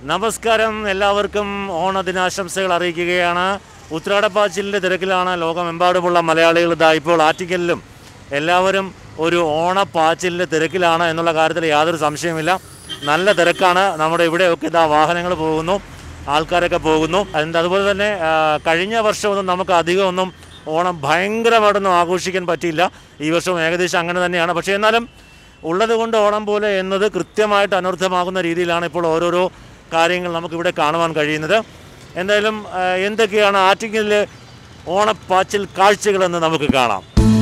നമസ്കാരം എല്ലാവർക്കും ഓണദിനാശംസകൾ അറിയിക്കുകയാണ് ഉത്രാടപ്പാച്ചിലിൻ്റെ തിരക്കിലാണ് ലോകമെമ്പാടുമുള്ള മലയാളികൾ ഇതാ ഇപ്പോൾ ആറ്റിക്കലിലും എല്ലാവരും ഒരു ഓണപ്പാച്ചിലിൻ്റെ തിരക്കിലാണ് എന്നുള്ള കാര്യത്തിൽ യാതൊരു സംശയമില്ല നല്ല തിരക്കാണ് നമ്മുടെ ഇവിടെയൊക്കെ ഇതാ വാഹനങ്ങൾ പോകുന്നു ആൾക്കാരൊക്കെ പോകുന്നു അതിൻ്റെ അതുപോലെ തന്നെ ആ, കഴിഞ്ഞ വർഷമൊന്നും നമുക്ക് അധികമൊന്നും ഓണം ഭയങ്കരമായിട്ടൊന്നും ആഘോഷിക്കാൻ പറ്റിയില്ല ഈ വർഷവും ഏകദേശം അങ്ങനെ തന്നെയാണ് പക്ഷേ എന്നാലും ഉള്ളത് കൊണ്ട് ഓണം പോലെ എന്നത് കൃത്യമായിട്ട് അനർത്ഥമാകുന്ന രീതിയിലാണ് ഇപ്പോൾ ഓരോരോ കാര്യങ്ങൾ നമുക്കിവിടെ കാണുവാൻ കഴിയുന്നത് എന്തായാലും ആ, എന്തൊക്കെയാണ് ആറ്റിങ്ങലിലെ ഓണപ്പാച്ചിൽ കാഴ്ചകളെന്ന് നമുക്ക് കാണാം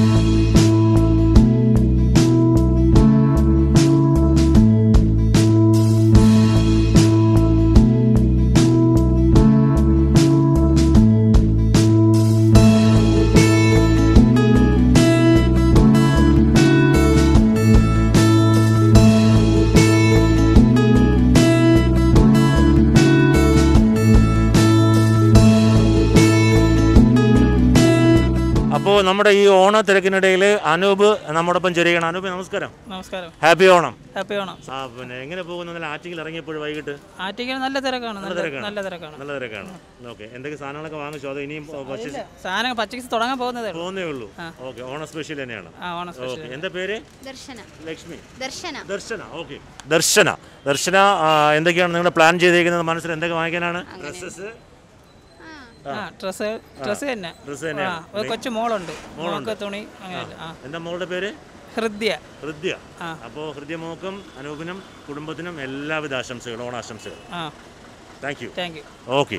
അപ്പോൾ നമ്മുടെ ഈ ഓണ തിരക്കിനിടയിൽ അനൂപ് നമ്മോടൊപ്പം ചേരുകയാണ് അനൂപ് നമസ്കാരം നമസ്കാരം ഹാപ്പി ഓണം ഹാപ്പി ഓണം ആ പിന്നെ എങ്ങനെ പോകുന്നു ഇന്നലെ ആറ്റിങ്ങിൽ ഇറങ്ങിയപ്പോൾ വൈകിട്ട് ആറ്റിക്കൽ നല്ല തിരക്കാണ് നല്ല തിരക്കാണ്. നല്ല തിരക്കാണ് നല്ല തിരക്കാണ് ഓക്കെ എന്തൊക്കെ സാധനങ്ങളൊക്കെ വാങ്ങിച്ചോ അതോ ഇനിയും പർച്ചേസ് സാധനം പച്ചക്കറി തുടങ്ങാൻ പോകുന്നതേ ഉള്ളൂ പോകുന്നേ ഉള്ളൂ ഓക്കെ ഓണ സ്പെഷ്യൽ തന്നെയാണ് ആ ഓണം സ്പെഷ്യൽ ഓക്കെ എന്താ പേര് ദർശന ലക്ഷ്മി ദർശന ദർശന ഓക്കെ ദർശന ദർശന ആ, എന്തൊക്കെയാണ് നിങ്ങളുടെ പ്ലാൻ ചെയ്തേക്കുന്നത് മനസ്സിൽ എന്തൊക്കെ വാങ്ങിക്കാനാണ് ഡ്രസ്സസ് ആ ഡ്രസ്സ് ഡ്രസ്സ് തന്നെ ഡ്രസ്സ് ആ തന്നെയാണ് ഒരു കൊച്ചു മോളുണ്ട് മോൾക്ക് തുണി അങ്ങനെ ആ എന്താ മോളുടെ പേര് ഹൃദ്യ ഹൃദ്യ ആ. അപ്പോൾ ഹൃദ്യമോക്കും അനൂപിനും കുടുംബത്തിനും എല്ലാവിധ ആശംസകളും ഓണാശംസകൾ ആ thank you thank you okay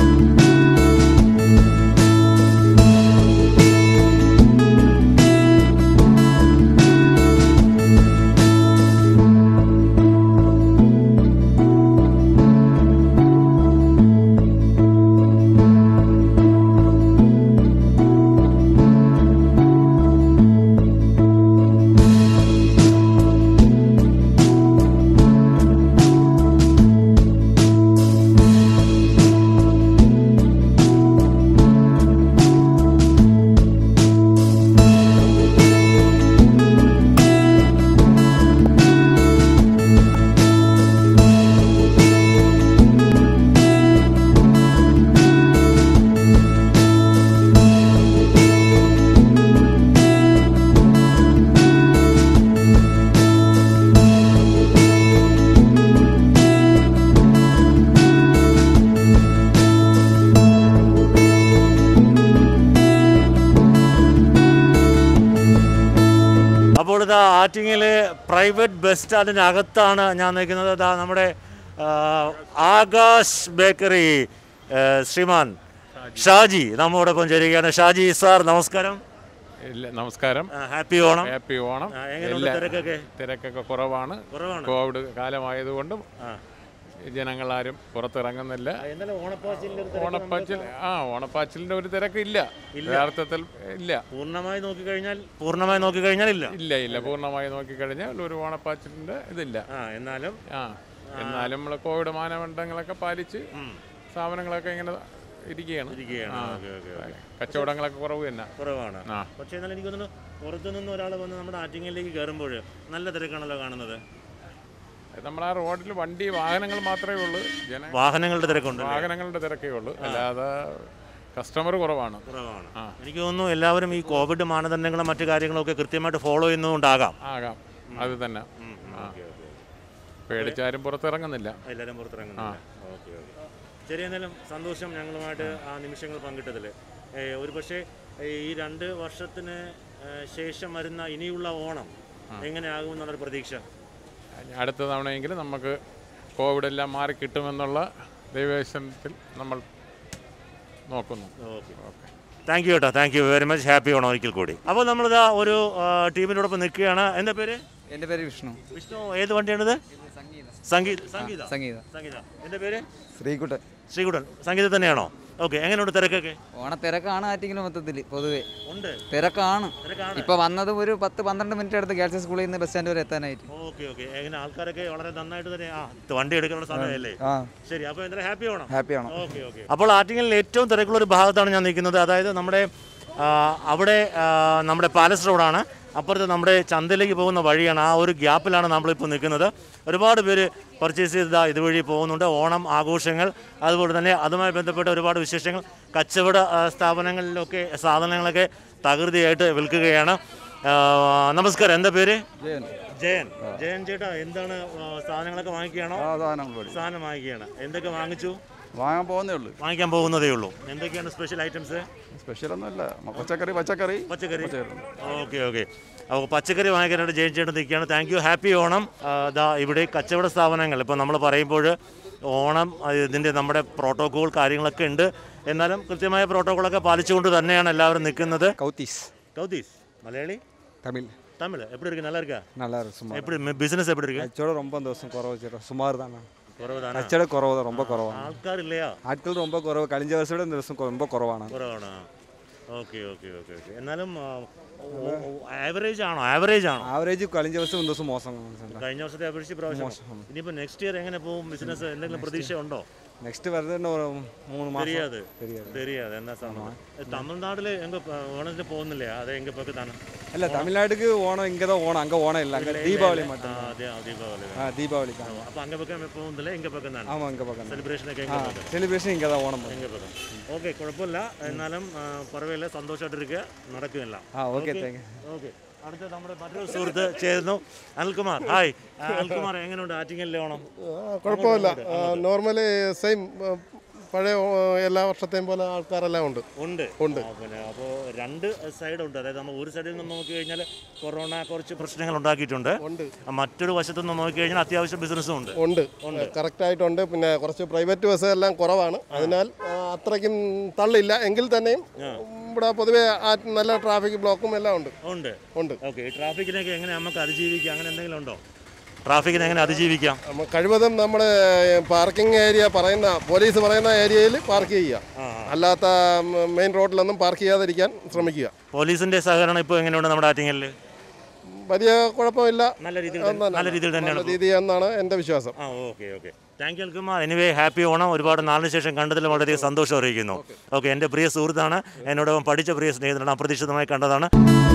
അപ്പോൾ ഇതാ ആറ്റിങ്ങിലെ പ്രൈവറ്റ് ബസ് സ്റ്റാൻഡിന് അകത്താണ് ഞാൻ നിൽക്കുന്നത് ഇതാ നമ്മുടെ ആ, ആകാശ് ബേക്കറി ആ, ശ്രീമാൻ ഷാജി നമ്മോടൊപ്പം ചേരുകയാണ് ഷാജി സാർ നമസ്കാരം ഇല്ല നമസ്കാരം ആ, ഹാപ്പി ഓണം ഹാപ്പി ഓണം ആ, എങ്ങനെയുണ്ട് തിരക്കൊക്കെ തിരക്കൊക്കെ കുറവാണ് കുറവാണ് കോവിഡ് കാലമായതുകൊണ്ടും ആ. ജനങ്ങളാരും പുറത്തിറങ്ങുന്നില്ല ആ, ഇന്നലെ ഓണപ്പാച്ചിലിൻ്റെ ഒരു തിരക്ക് ഓണപ്പാച്ചിൽ ആ ഓണപ്പാച്ചിലിന്റെ ഒരു തിരക്കില്ല യഥാർത്ഥത്തിൽ ഇല്ല പൂർണ്ണമായി നോക്കിക്കഴിഞ്ഞാൽ പൂർണ്ണമായി നോക്കിക്കഴിഞ്ഞാൽ ഇല്ല ഇല്ല ഇല്ല പൂർണ്ണമായി നോക്കിക്കഴിഞ്ഞാൽ ഒരു ഓണപ്പാച്ചിലിന്റെ ഇതില്ല ആ എന്നാലും ആ എന്നാലും നമ്മൾ കോവിഡ് മാനദണ്ഡങ്ങളൊക്കെ പാലിച്ച് സ്ഥാപനങ്ങളൊക്കെ ഇങ്ങനെ ഇരിക്കുകയാണ് ഇരിക്കുകയാണ് ആ. ഓക്കെ ഓക്കെ ഓക്കെ കച്ചവടങ്ങളൊക്കെ കുറവ് തന്നെ കുറവാണ് ആ പക്ഷേ എന്നാൽ എനിക്ക് തോന്നുന്നു പുറത്തു നിന്ന് ഒരാൾ വന്ന് നമ്മുടെ ആറ്റിങ്ങലിലേക്ക് കയറുമ്പോൾ നല്ല തിരക്കാണല്ലോ കാണുന്നത് നമ്മൾ ആ റോഡിൽ വണ്ടി വാഹനങ്ങൾ മാത്രമേ ഉള്ളൂ ജന വാഹനങ്ങളുടെ തിരക്കുണ്ട് വാഹനങ്ങളുടെ തിരക്കേ ഉള്ളൂ അല്ലാതെ കസ്റ്റമർ കുറവാണ് കുറവാണ് ആ. എനിക്ക് തോന്നുന്നു എല്ലാവരും ഈ കോവിഡ് മാനദണ്ഡങ്ങളും മറ്റു കാര്യങ്ങളും ഒക്കെ കൃത്യമായിട്ട് ഫോളോ ചെയ്യുന്നതുകൊണ്ടാകാം ആകാം അത് തന്നെ ആ. ഓക്കെ ഓക്കെ പേടിച്ചാരും പുറത്തിറങ്ങുന്നില്ല എല്ലാവരും പുറത്തിറങ്ങുന്നില്ല ഓക്കെ ഓക്കെ ശരി എന്നാലും സന്തോഷം ഞങ്ങളുമായിട്ട് ആ നിമിഷങ്ങൾ പങ്കിട്ടതിൽ ഒരു പക്ഷേ ഈ രണ്ട് വർഷത്തിന് ഏ, ശേഷം വരുന്ന ഇനിയുള്ള ഓണം എങ്ങനെയാകുമെന്നുള്ളൊരു പ്രതീക്ഷ അടുത്ത തവണയെങ്കിലും നമുക്ക് കോവിഡ് എല്ലാം മാറി കിട്ടുമെന്നുള്ള ദൈവേശനത്തിൽ നമ്മൾ നോക്കുന്നു ഓക്കെ താങ്ക് യു കേട്ടോ thank you very much happy Onam ഒരിക്കൽ കൂടി അപ്പോൾ നമ്മളിതാ ഒരു ആ, ടീമിനോടൊപ്പം നിൽക്കുകയാണ് എന്താ പേര് എൻ്റെ പേര് വിഷ്ണു വിഷ്ണു ഏത് വണ്ടിയാണിത് സംഗീത സംഗീത സംഗീത സംഗീത എൻ്റെ പേര് ശ്രീകുട്ടൻ ശ്രീകുടൻ സംഗീത തന്നെയാണോ ഓക്കെ എങ്ങനെയുണ്ട് തിരക്കൊക്കെ ഓണത്തിരക്കാണ് ആറ്റിങ്ങിലും മൊത്തത്തിൽ പൊതുവെ ഉണ്ട് തിരക്കാണ് തിരക്കാണ് ഇപ്പൊ വന്നത് ഒരു പത്ത് പന്ത്രണ്ട് മിനിറ്റ് അടുത്ത് ഗേൾസ് സ്കൂളിൽ നിന്ന് ബസ് സ്റ്റാൻഡ് വരെ എത്താനായിട്ട് ഓക്കെ ഓക്കെ എങ്ങനെ ആൾക്കാരൊക്കെ വളരെ നന്നായിട്ട് തന്നെ ആ വണ്ടി എടുക്കാനുള്ള സമയമല്ലേ ആ ശരി അപ്പോൾ എന്തായാലും ഹാപ്പി ആവണം ഹാപ്പിയാണ് ഓക്കെ ഓക്കെ അപ്പോൾ ആറ്റിങ്ങലിൽ ഏറ്റവും തിരക്കുള്ള ഒരു ഭാഗത്താണ് ഞാൻ നിൽക്കുന്നത് അതായത് നമ്മുടെ ആ, അവിടെ ആ, നമ്മുടെ പാലസ് റോഡാണ് അപ്പുറത്ത് നമ്മുടെ ചന്തയിലേക്ക് പോകുന്ന വഴിയാണ് ആ ഒരു ഗ്യാപ്പിലാണ് നമ്മളിപ്പോൾ നിൽക്കുന്നത് ഒരുപാട് പേര് പർച്ചേസ് ചെയ്ത് ഇതുവഴി പോകുന്നുണ്ട് ഓണം ആഘോഷങ്ങൾ അതുപോലെ തന്നെ അതുമായി ബന്ധപ്പെട്ട ഒരുപാട് വിശേഷങ്ങൾ കച്ചവട ആ, സ്ഥാപനങ്ങളിലൊക്കെ സാധനങ്ങളൊക്കെ തകൃതിയായിട്ട് വിൽക്കുകയാണ് ആ, നമസ്കാരം എന്താ പേര് ജയൻ ജയൻ ജയൻ ചേട്ടാ എന്താണ് ആ, സാധനങ്ങളൊക്കെ വാങ്ങിക്കുകയാണോ ആ സാധനങ്ങൾ മേടിച്ചു സാധനം വാങ്ങിക്കുകയാണ് എന്തൊക്കെ വാങ്ങിച്ചു വാങ്ങാൻ പോകുന്നേ ഉള്ളൂ വാങ്ങിക്കാൻ പോകുന്നതേ ഉള്ളൂ എന്തൊക്കെയാണ് സ്പെഷ്യൽ ഐറ്റംസ് സ്പെഷ്യൽ ഒന്നുമില്ല പച്ചക്കറി പച്ചക്കറി പച്ചക്കറി പച്ചക്കറി ഓക്കെ ഓക്കെ അപ്പോൾ പച്ചക്കറി വാങ്ങിക്കാനായിട്ട് ജയൻ ചേട്ടൻ നിൽക്കുകയാണ് താങ്ക് യു ഹാപ്പി ഓണം ആ, ദാ ഇവിടെ കച്ചവട സ്ഥാപനങ്ങൾ ഇപ്പോൾ നമ്മൾ പറയുമ്പോൾ ഓണം ആ, ഇതിൻ്റെ നമ്മുടെ പ്രോട്ടോകോൾ കാര്യങ്ങളൊക്കെ ഉണ്ട് എന്നാലും കൃത്യമായ പ്രോട്ടോകോളൊക്കെ പാലിച്ചുകൊണ്ട് തന്നെയാണ് എല്ലാവരും നിൽക്കുന്നത് கௌதீஸ் கௌதீஸ் மலையாளி தமிழ் தமிழ் எப்படி இருக்கு நல்லா இருக்கா நல்லா இருக்கு சுமார் எப்படி பிசினஸ் எப்படி இருக்கு அச்சோட ரொம்ப இந்த வருஷம் குறவு வச்சிடும் சுமார் தானே കുറവാണ് അച്ചട കുറവ് தான் ரொம்ப കുറവാണ് ആൾക്കാരില്ലയാ ആட்கள் ரொம்ப കുറവ് കഴിഞ്ഞ വർഷം இந்த வருஷம் ரொம்ப കുറവാണ് കുറവാണ് ഓക്കെ ഓക്കെ ഓക്കെ ഓക്കെ എന്നാലും ആവറേജ് ആണോ ആവറേജ് ആണോ ആവറേജ് കഴിഞ്ഞ വർഷം இந்த வருஷம் മോശം കഴിഞ്ഞ വർഷത്തെ അപേക്ഷിച്ച് പ്രാവശ്യം ഇനിയിപ്പോൾ നെക്സ്റ്റ് ഇയർ എങ്ങനെ പോകും ബിസിനസ് എന്തെങ്കിലും പ്രതീക്ഷ ഉണ്ടോ നെക്സ്റ്റ് വരുന്ന ഒരു മൂന്ന് മാസം தெரியாது தெரியாது தெரியாது என்ன சம்பந்தம் தமிழ்நாடுல எங்க ப- ஓணத்துக்கு போகுന്നില്ലേ அது எங்க பக்கம் தானே இல்ல தமிழ்நாட்டுக்கு ஓணம் இங்கே தான் ஓணம் அங்கே ஓணம் இல்லை அங்கே தீபாவளி ஆ, மட்டும் அதே தீபாவளி ஆ தீபாவளி தான் அப்ப அங்க பக்கம் போகுന്നില്ല எங்க பக்கம் தானே ஆமாம் இங்கே பக்கம் സെലിബ്രേഷൻ ഒക്കെ ஆ எங்க பக்கம் செலிப்ரேஷன் இங்கே தான் ஓணம் எங்க பக்கம் ஓகே குழப்பமிല്ല എന്നാലും ആ, പരവായില്ല സന്തോഷമായിട്ടിരിക്കുക നടക്കുമില്ല ஆ ഓക്കെ താങ്ക് യു ഓക്കെ അടുത്ത നമ്മുടെ മറ്റൊരു സുഹൃത്ത് ചേരുന്നു അനിൽകുമാർ ഹായ് ആ, അനിൽകുമാർ എങ്ങനെയുണ്ട് ആറ്റിങ്ങലിലെ ഓണം കുഴപ്പമില്ല നോർമലി സെയിം പഴയ ഓ, എല്ലാ വർഷത്തെയും പോലെ ആൾക്കാരെല്ലാം ഉണ്ട് ഉണ്ട് ഉണ്ട്. ആ, പിന്നെ അപ്പോൾ രണ്ട് സൈഡ് ഉണ്ട് അതായത് നമ്മൾ ഒരു സൈഡിൽ നിന്ന് നോക്കി കഴിഞ്ഞാൽ കൊറോണ കുറച്ച് പ്രശ്നങ്ങൾ ഉണ്ടാക്കിയിട്ടുണ്ട് ഉണ്ട് ആ, മറ്റൊരു വശത്തു നിന്ന് നോക്കി കഴിഞ്ഞാൽ അത്യാവശ്യം ബിസിനസ്സും ഉണ്ട് ഉണ്ട് കറക്റ്റ് ആയിട്ടുണ്ട് പിന്നെ കുറച്ച് പ്രൈവറ്റ് ബസ് എല്ലാം കുറവാണ് അതിനാൽ ആ, അത്രയ്ക്കും തള്ളില്ല എങ്കിൽ തന്നെയും ഇവിടെ പൊതുവെ ആ നല്ല ട്രാഫിക് ബ്ലോക്കും എല്ലാം ഉണ്ട് ഉണ്ട് ഉണ്ട് ഓക്കെ ഈ ട്രാഫിക്കിനൊക്കെ എങ്ങനെ നമുക്ക് അതിജീവിക്കാം അങ്ങനെ എന്തെങ്കിലും ഉണ്ടോ ട്രാഫിക്കിനെ എങ്ങനെ അതിജീവിക്കാം നമ്മ കഴിവതും നമ്മൾ പാർക്കിംഗ് ഏരിയ പറയുന്ന പോലീസ് പറയുന്ന ഏരിയയിൽ പാർക്ക് ചെയ്യുക ആ, അല്ലാത്ത മെയിൻ റോഡിലൊന്നും പാർക്ക് ചെയ്യാതിരിക്കാൻ ശ്രമിക്കുക പോലീസിന്റെ സഹകരണം ഇപ്പോൾ എങ്ങനെയുണ്ട് നമ്മുടെ ആറ്റിങ്ങലിൽ വലിയ കുഴപ്പമില്ല നല്ല രീതിയിൽ തന്നെ- നല്ല രീതിയിൽ തന്നെയാണ് നല്ല രീതി എന്നാണ് എൻ്റെ വിശ്വാസം ആ okay okay thank you Alkumar anyway happy Onam ഒരുപാട് നാളിന് ശേഷം കണ്ടതിൽ വളരെയധികം സന്തോഷം അറിയിക്കുന്നു ഓക്കെ എൻ്റെ പ്രിയ സുഹൃത്താണ് എന്നോടൊപ്പം പഠിച്ച പ്രിയ സ്നേഹിതനാണ് അപ്രതീക്ഷിതമായി കണ്ടതാണ്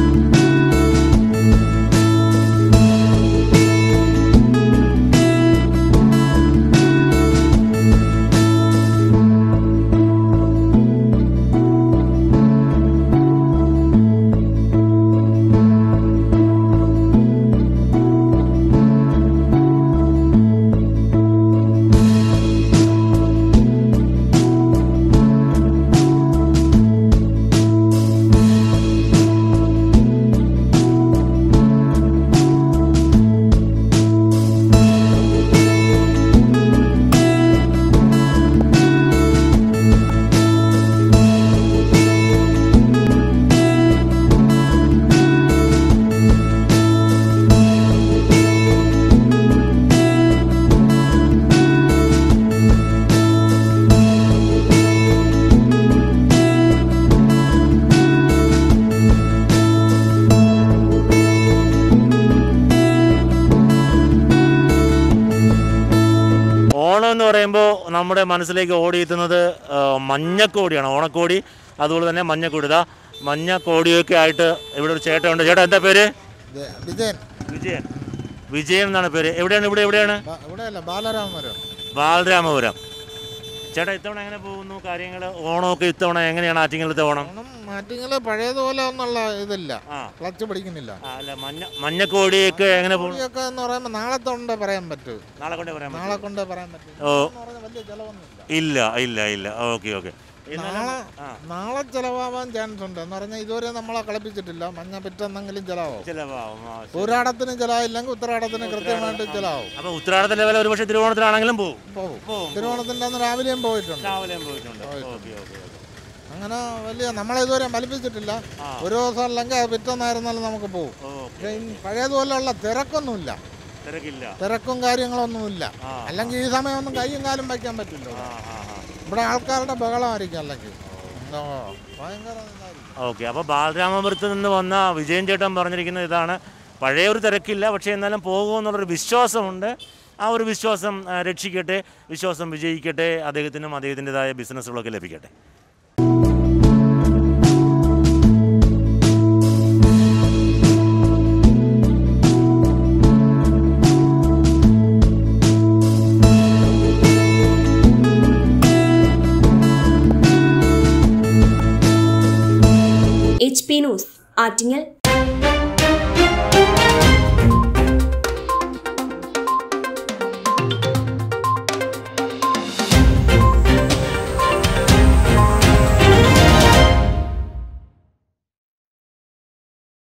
ഓണം എന്ന് പറയുമ്പോൾ നമ്മുടെ മനസ്സിലേക്ക് ഓടിയെത്തുന്നത് ആ, മഞ്ഞക്കോടിയാണ് ഓണക്കോടി അതുപോലെ തന്നെ മഞ്ഞക്കോടി ഇതാ മഞ്ഞക്കോടിയൊക്കെ ആയിട്ട് ഇവിടെ ഒരു ചേട്ടനുണ്ട് ചേട്ടാ എന്താ പേര് വിജയൻ വിജയൻ വിജയൻ എന്നാണ് പേര് എവിടെയാണ് ഇവിടെ എവിടെയാണ് ബ- ഇവിടെയല്ല ബാലരാമപുരം ബാലരാമപുരം ചേട്ടാ ഇത്തവണ എങ്ങനെ പോകുന്നു കാര്യങ്ങൾ ഓണമൊക്കെ ഇത്തവണ എങ്ങനെയാണ് ആറ്റിങ്ങലത്തെ ഓണം ഓണം മാറ്റിങ്ങൾ പഴയതുപോലെ ഒന്നുള്ള ഇതില്ല ആ ക്ലച്ച് പിടിക്കുന്നില്ല ആ, അല്ല മഞ്ഞ മഞ്ഞക്കോടിയൊക്കെ എങ്ങനെ പോകുന്നു കോഴിയൊക്കെ എന്ന് പറയുമ്പോൾ നാളെ കൊണ്ട് പറയാൻ പറ്റൂ നാളെ കൊണ്ടേ പറയാൻ പറ്റുമോ? നാളെ കൊണ്ട് പറയാൻ പറ്റും ഓ എന്ന് പറഞ്ഞാൽ വലിയ ചിലവൊന്നുമില്ല ഇല്ല ഇല്ല ഇല്ല ഓക്കെ ഓക്കെ നാളെ ആ നാളെ ചിലവാവാൻ ചാൻസ് ഉണ്ട് എന്ന് പറഞ്ഞാൽ ഇതുവരെ നമ്മളെ കളിപ്പിച്ചിട്ടില്ല മഞ്ഞ പിറ്റെന്നെങ്കിലും ചിലവാകും ചിലവാകും ആ, ശരി. ഊരാടത്തിന് ചിലവില്ലെങ്കിൽ ഉത്തരാടത്തിന് കൃത്യമായിട്ട് ചിലവാകും അപ്പൊ ഉത്രാടത്തിന്റെ വില ഒരുപക്ഷെ തിരുവോണത്തിനാണെങ്കിലും പോകും പോകും പോകും തിരുവോണത്തിൻ്റെ അന്ന് രാവിലെയും പോയിട്ടുണ്ട് രാവിലെയും പോയിട്ടുണ്ട് ഓക്കെ ഓക്കെ ഓക്കെ അങ്ങനെ വലിയ നമ്മളെ ഇതുവരെ മലിപ്പിച്ചിട്ടില്ല ആ. ഒരു ദിവസം അല്ലെങ്കിൽ അത് പിറ്റെന്നായിരുന്നാലും നമുക്ക് പോകും ഓക്കെ പക്ഷേ ഈ പഴയതുപോലെയുള്ള തിരക്കൊന്നുമില്ല തിരക്കില്ല തിരക്കും കാര്യങ്ങളൊന്നുമില്ല ആ. അല്ലെങ്കിൽ ഈ സമയമൊന്നും കയ്യും കാലും വയ്ക്കാൻ പറ്റില്ല ആ ആ ആ ഇവിടെ ആൾക്കാരുടെ ബഹളമായിരിക്കും അല്ലെങ്കിൽ ഓ, ഭയങ്കര ഇതായിരിക്കും. ഓക്കെ അപ്പോൾ ബാലരാമപുരത്ത് നിന്ന് വന്ന വിജയൻ ചേട്ടൻ പറഞ്ഞിരിക്കുന്നത് ഇതാണ് പഴയ ഒരു തിരക്കില്ല പക്ഷേ എന്നാലും പോകുമെന്നുള്ളൊരു വിശ്വാസമുണ്ട് ആ ഒരു വിശ്വാസം ആ, രക്ഷിക്കട്ടെ വിശ്വാസം വിജയിക്കട്ടെ അദ്ദേഹത്തിനും അദ്ദേഹത്തിൻ്റെതായ ബിസിനസ്സുകളൊക്കെ ലഭിക്കട്ടെ എച്ച് പി ന്യൂസ് ആറ്റിങ്ങൽ